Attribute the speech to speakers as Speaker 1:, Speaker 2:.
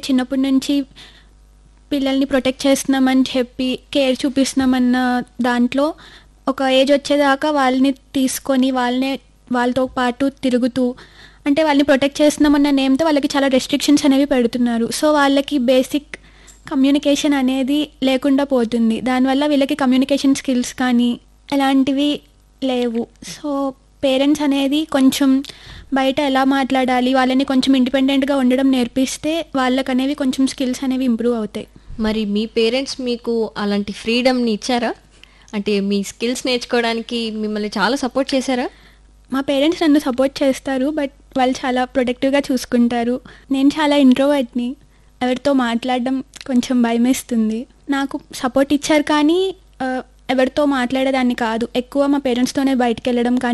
Speaker 1: చిన్నప్పటి నుంచి పిల్లల్ని ప్రొటెక్ట్ చేస్తున్నామని చెప్పి కేర్ చూపిస్తున్నామన్న దాంట్లో ఒక ఏజ్ వచ్చేదాకా వాళ్ళని తీసుకొని వాళ్ళనే వాళ్ళతో పాటు తిరుగుతూ అంటే వాళ్ళని ప్రొటెక్ట్ చేస్తున్నామన్న నేమ్తో వాళ్ళకి చాలా రెస్ట్రిక్షన్స్ అనేవి పెడుతున్నారు సో వాళ్ళకి బేసిక్ కమ్యూనికేషన్ అనేది లేకుండా పోతుంది దానివల్ల వీళ్ళకి కమ్యూనికేషన్ స్కిల్స్ కానీ ఎలాంటివి లేవు సో పేరెంట్స్ అనేది కొంచెం బయట ఎలా మాట్లాడాలి వాళ్ళని కొంచెం ఇండిపెండెంట్గా ఉండడం నేర్పిస్తే వాళ్ళకి అనేవి కొంచెం స్కిల్స్ అనేవి ఇంప్రూవ్ అవుతాయి
Speaker 2: మరి మీ పేరెంట్స్ మీకు అలాంటి ఫ్రీడమ్ని ఇచ్చారా అంటే మీ స్కిల్స్ నేర్చుకోవడానికి మిమ్మల్ని చాలా సపోర్ట్ చేశారా
Speaker 1: మా పేరెంట్స్ నన్ను సపోర్ట్ చేస్తారు బట్ వాళ్ళు చాలా ప్రొటెక్టివ్గా చూసుకుంటారు నేను చాలా ఇంట్రోవర్ట్ని ఎవరితో మాట్లాడడం కొంచెం భయమేస్తుంది నాకు సపోర్ట్ ఇచ్చారు కానీ ఆ, ఎవరితో మాట్లాడేదాన్ని కాదు ఎక్కువ మా పేరెంట్స్తోనే బయటికి వెళ్ళడం కానీ